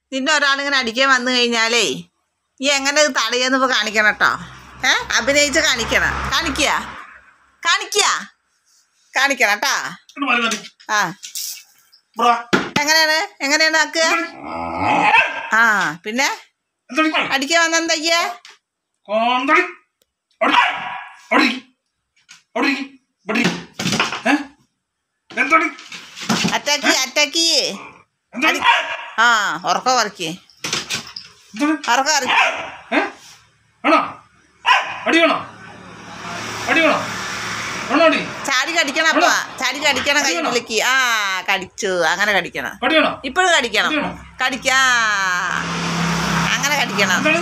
നിന്നെ ഒരാളിങ്ങനെ അടിക്കാൻ വന്നു കഴിഞ്ഞാലേ നീ എങ്ങനെ ഇത് തടയെന്ന് ഇപ്പോൾ കാണിക്കണം കേട്ടോ ഏ അഭിനയിച്ച് കാണിക്കണം കാണിക്കുക കാണിക്കുക കാണിക്കണം കേട്ടാ ഇങ്ങോട്ട് മാറി മതി ആ ബ്രാ എങ്ങനെയാണ് എങ്ങനെയാണ് ആക്കുക ആ പിന്നെ എന്തോടി അടിക്കാൻ വന്ന എന്താ കോന്തടി ഓടി ഓടി ഓടി ഓടി ഏ എന്തോടി അറ്റാക്ക് അറ്റാക്ക് എന്തോടി ആ ഉറക്കം ഉറക്കി എന്തോടി ഉറക്കം ഉറക്കി ഏ വേണോ അടി വേണോ അടി വേണോ വേണോ അടി ചാടി കടിക്കണം അപ്പ ചാടി കടിക്കണം കൈ വിളിക്ക് ആ കടിച്ചു അങ്ങനെ കടിക്കണം അടി വേണോ ഇപ്പോഴും കടിക്കണം വേണോ? കടിക്കാ അങ്ങനെ കടിക്കണം എന്താണ്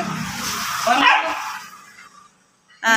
ആ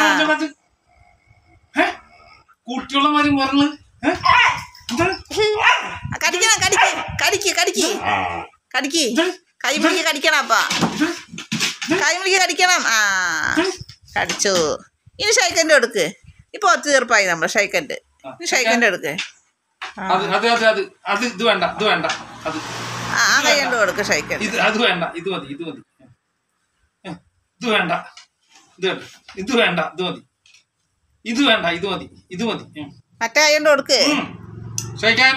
ഏ കുട്ടിയുള്ള മാതിരി മറന്ന് ഏ എന്താണ് കടിക്കണം കടിക്ക് കടിക്ക് കടിക്ക് കടിക്ക് കൈ പിടിക്ക് കടിക്കണം അപ്പ കൈ പിടിക്ക് കടിക്കണം ആ കടിച്ചു ഇനി ഷൈക്കൻ്റെ എടുക്ക് ഇപ്പൊ ഒത്തു തീർപ്പായി നമ്മൾ ഷൈക്കൻ്റെ ഇനി ഷൈക്കൻ്റെ എടുക്ക് അത് അത് അത് അത് അത് ഇത് വേണ്ട ഇത് വേണ്ട അത് ആ ആ കൈ കൊണ്ട് കൊടുക്ക് ഷൈക്കൻ ഇത് അത് വേണ്ട ഇത് മതി ഇത് മതി ഏ, ഇത് വേണ്ട ഇത് വേണ്ട ഇത് വേണ്ട ഇത് മതി ഇത് വേണ്ട ഇത് മതി ഇത് മതി ഉം. മറ്റേ കൈ കൊണ്ട് കൊടുക്ക് ഉം. ഷൈക്കാൻ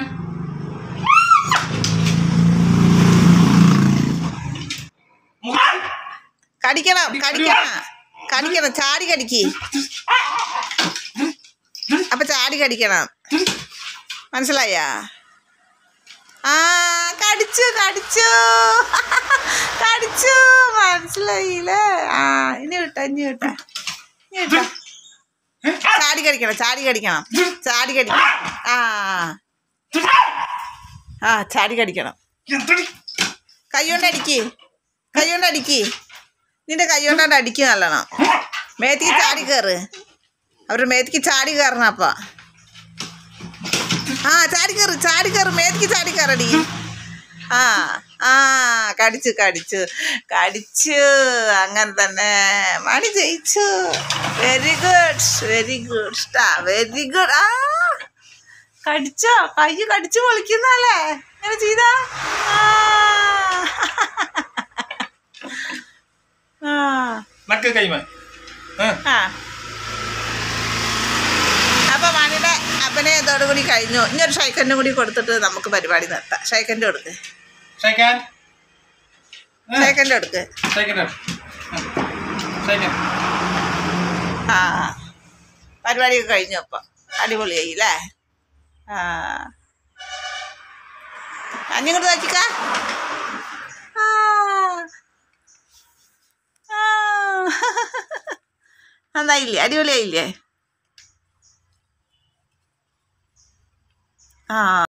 മുഖം. കടിക്കണം കടിക്കണം കടിക്കണം ചാടി കടിക്ക് അപ്പൊ ചാടി കടിക്കണം മനസ്സിലായ ആ കടിച്ചു കടിച്ചു കടിച്ചു മനസ്സിലായില്ലേ ആ ഇനി വിട്ട ഇനി വിട്ട ഇനി വിട്ട ചാടി കടിക്കണം ചാടി കടിക്കണം ചാടി കടിക്കണം ആ ആ ചാടി കടിക്കണം എന്തടി കൈ കൊണ്ട് അടിക്ക് കൈ കൊണ്ട് അടിക്ക് നിന്റെ കൈ കൊണ്ടാണ്ട് അടിക്കുക നല്ലോണം മേത്തിക്ക് ചാടി കയറ് അവരുടെ മേത്തിക്ക് ചാടി കയറണം അപ്പ ആ ചാടി കയറ് ചാടി കയറ് മേത്തിക്ക് ചാടി കയറടി ആ ആ കടിച്ചു കടിച്ചു കടിച്ചു അങ്ങനെ തന്നെ മണി ജയിച്ചു വെരി ഗുഡ് വെരി ഗുഡ് സ്റ്റാ വെരി ഗുഡ് ആ കടിച്ചോ കൈ കടിച്ചു പൊളിക്കുന്നല്ലേ ഇങ്ങനെ ചെയ്താ ആ. ആ നക്ക് കൈമ ഏ ആ അപ്പൊ മണിയുടെ അഭിനയത്തോടു കൂടി കഴിഞ്ഞു ഇനി ഒരു ഷൈക്കൻ്റെ കൂടി കൊടുത്തിട്ട് നമുക്ക് പരിപാടി നിർത്താം ഷൈക്കൻ്റെ കൊടുക്ക് ഷൈക്കാൻ ഷൈക്കൻ്റെ കൊടുക്ക് ഷൈക്കൻ ഷൈക്കൻ ആ പരിപാടിയൊക്കെ കഴിഞ്ഞു അപ്പൊ അടിപൊളിയായി അല്ലേ ആ അഞ്ഞിങ്ങോട്ട് നോക്കിക്ക ആ. ആ. നന്നായില്ലേ അടിപൊളിയായില്ലേ ആ